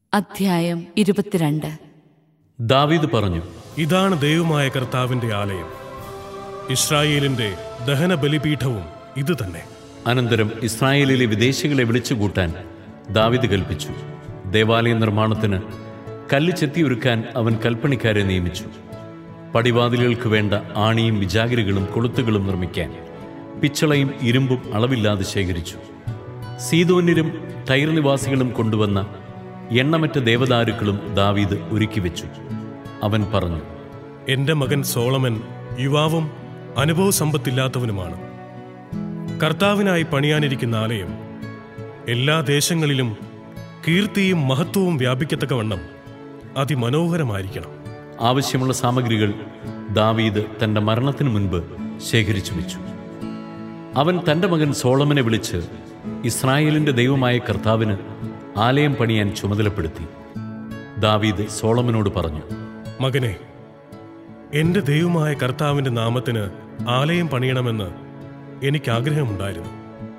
അധ്യായം ഇരുപത്തിരണ്ട് ദാവീദ് പറഞ്ഞു ഇതാണ് ദൈവമായ കർത്താവിന്റെ ആലയം ഇസ്രായേലിന്റെ ദഹന ബലിപീഠവും ഇത് തന്നെ അനന്തരം ഇസ്രായേലിലെ വിദേശികളെ വിളിച്ചുകൂട്ടാൻ ദാവീദ് കൽപ്പിച്ചു ദേവാലയ നിർമ്മാണത്തിന് കല്ല് ചെത്തിയൊരുക്കാൻ അവൻ കൽപ്പണിക്കാരെ നിയമിച്ചു പടിവാതിലുകൾക്ക് വേണ്ട ആണിയും വിജാഗിരികളും കൊളുത്തുകളും നിർമ്മിക്കാൻ പിച്ചളയും ഇരുമ്പും അളവില്ലാതെ ശേഖരിച്ചു സീതോന്യരും ടൈർ നിവാസികളും കൊണ്ടുവന്ന എണ്ണമറ്റ ദേവദാരുക്കളും ദാവീദ് ഒരുക്കിവെച്ചു അവൻ പറഞ്ഞു എന്റെ മകൻ സോളമൻ യുവാവും അനുഭവ സമ്പത്തില്ലാത്തവനുമാണ് കർത്താവിനായി പണിയാനിരിക്കുന്ന ആലയം എല്ലാ ദേശങ്ങളിലും കീർത്തിയും മഹത്വവും വ്യാപിക്കത്തക്കവണ്ണം അതിമനോഹരമായിരിക്കണം ആവശ്യമുള്ള സാമഗ്രികൾ ദാവീദ് തന്റെ മരണത്തിനു മുൻപ് ശേഖരിച്ചു വെച്ചു അവൻ തന്റെ മകൻ സോളമനെ വിളിച്ച് ഇസ്രായേലിന്റെ ദൈവമായ കർത്താവിന് ആലയം പണിയാൻ ചുമതലപ്പെടുത്തി ദാവീദ് സോളമനോട് പറഞ്ഞു മകനെ എന്റെ ദൈവമായ കർത്താവിന്റെ നാമത്തിന് ആലയം പണിയണമെന്ന് എനിക്ക് ആഗ്രഹമുണ്ടായിരുന്നു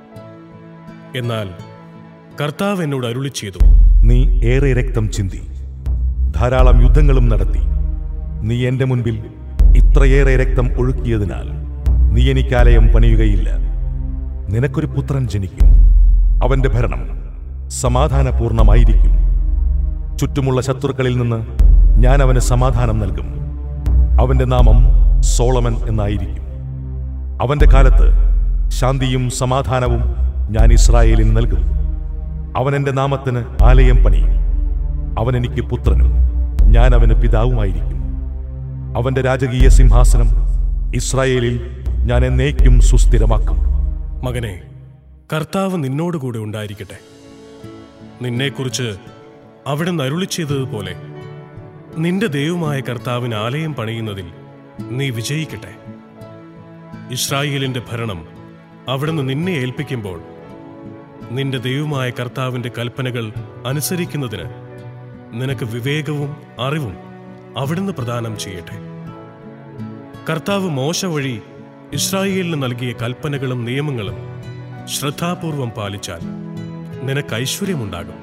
എന്നാൽ കർത്താവ് എന്നോട് അരുളി ചെയ്തു നീ ഏറെ രക്തം ചിന്തി ധാരാളം യുദ്ധങ്ങളും നടത്തി നീ എന്റെ മുൻപിൽ ഇത്രയേറെ രക്തം ഒഴുക്കിയതിനാൽ നീ എനിക്കാലയം പണിയുകയില്ല നിനക്കൊരു പുത്രൻ ജനിക്കും അവന്റെ ഭരണം സമാധാനപൂർണമായിരിക്കും ചുറ്റുമുള്ള ശത്രുക്കളിൽ നിന്ന് ഞാൻ അവന് സമാധാനം നൽകും അവന്റെ നാമം സോളമൻ എന്നായിരിക്കും അവന്റെ കാലത്ത് ശാന്തിയും സമാധാനവും ഞാൻ ഇസ്രായേലിന് നൽകും അവൻ എന്റെ നാമത്തിന് ആലയം പണിയും അവൻ എനിക്ക് പുത്രനും ഞാൻ അവന് പിതാവുമായിരിക്കും അവന്റെ രാജകീയ സിംഹാസനം ഇസ്രായേലിൽ ഞാൻ എന്നേക്കും സുസ്ഥിരമാക്കും മകനെ കർത്താവ് നിന്നോടുകൂടെ ഉണ്ടായിരിക്കട്ടെ നിന്നെക്കുറിച്ച് അവിടുന്ന് അരുളി ചെയ്തതുപോലെ നിന്റെ ദൈവമായ കർത്താവിന് ആലയം പണിയുന്നതിൽ നീ വിജയിക്കട്ടെ ഇസ്രായേലിന്റെ ഭരണം അവിടുന്ന് നിന്നെ ഏൽപ്പിക്കുമ്പോൾ നിന്റെ ദൈവമായ കർത്താവിന്റെ കൽപ്പനകൾ അനുസരിക്കുന്നതിന് നിനക്ക് വിവേകവും അറിവും അവിടുന്ന് പ്രദാനം ചെയ്യട്ടെ കർത്താവ് മോശ വഴി ഇസ്രായേലിന് നൽകിയ കൽപ്പനകളും നിയമങ്ങളും ശ്രദ്ധാപൂർവം പാലിച്ചാൽ നിനക്ക് ഐശ്വര്യമുണ്ടാകും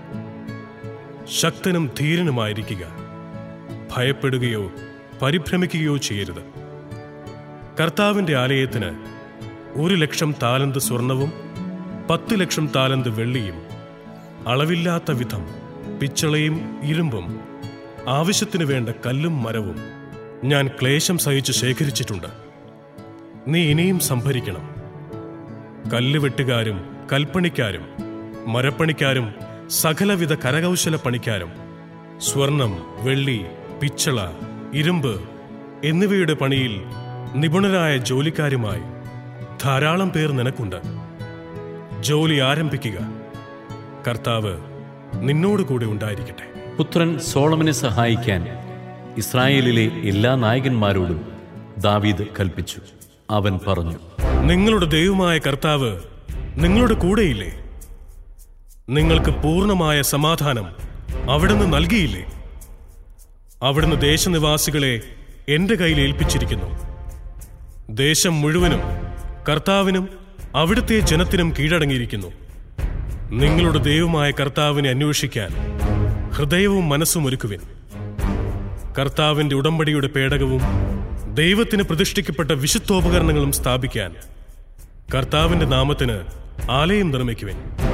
ശക്തനും ധീരനുമായിരിക്കുക ഭയപ്പെടുകയോ പരിഭ്രമിക്കുകയോ ചെയ്യരുത് കർത്താവിന്റെ ആലയത്തിന് ഒരു ലക്ഷം താലന്ത് സ്വർണവും പത്ത് ലക്ഷം താലന്ത് വെള്ളിയും അളവില്ലാത്ത വിധം പിച്ചളയും ഇരുമ്പും ആവശ്യത്തിനു വേണ്ട കല്ലും മരവും ഞാൻ ക്ലേശം സഹിച്ച് ശേഖരിച്ചിട്ടുണ്ട് നീ ഇനിയും സംഭരിക്കണം കല്ലുവെട്ടുകാരും കൽപ്പണിക്കാരും മരപ്പണിക്കാരും സകലവിധ കരകൗശല പണിക്കാരും സ്വർണം വെള്ളി പിച്ചള ഇരുമ്പ് എന്നിവയുടെ പണിയിൽ നിപുണരായ ജോലിക്കാരുമായി ധാരാളം പേർ നിനക്കുണ്ട് ജോലി ആരംഭിക്കുക കർത്താവ് നിന്നോടുകൂടെ ഉണ്ടായിരിക്കട്ടെ പുത്രൻ സോളമനെ സഹായിക്കാൻ ഇസ്രായേലിലെ എല്ലാ നായകന്മാരോടും ദാവീദ് കൽപ്പിച്ചു അവൻ പറഞ്ഞു നിങ്ങളുടെ ദൈവമായ കർത്താവ് നിങ്ങളുടെ കൂടെയില്ലേ നിങ്ങൾക്ക് പൂർണ്ണമായ സമാധാനം അവിടുന്ന് നൽകിയില്ലേ അവിടുന്ന് ദേശനിവാസികളെ എന്റെ കയ്യിൽ ഏൽപ്പിച്ചിരിക്കുന്നു ദേശം മുഴുവനും കർത്താവിനും അവിടുത്തെ ജനത്തിനും കീഴടങ്ങിയിരിക്കുന്നു നിങ്ങളുടെ ദൈവമായ കർത്താവിനെ അന്വേഷിക്കാൻ ഹൃദയവും മനസ്സും ഒരുക്കുവിൻ കർത്താവിന്റെ ഉടമ്പടിയുടെ പേടകവും ദൈവത്തിന് പ്രതിഷ്ഠിക്കപ്പെട്ട വിശുദ്ധോപകരണങ്ങളും സ്ഥാപിക്കാൻ കർത്താവിന്റെ നാമത്തിന് ആലയം നിർമ്മിക്കുവിൻ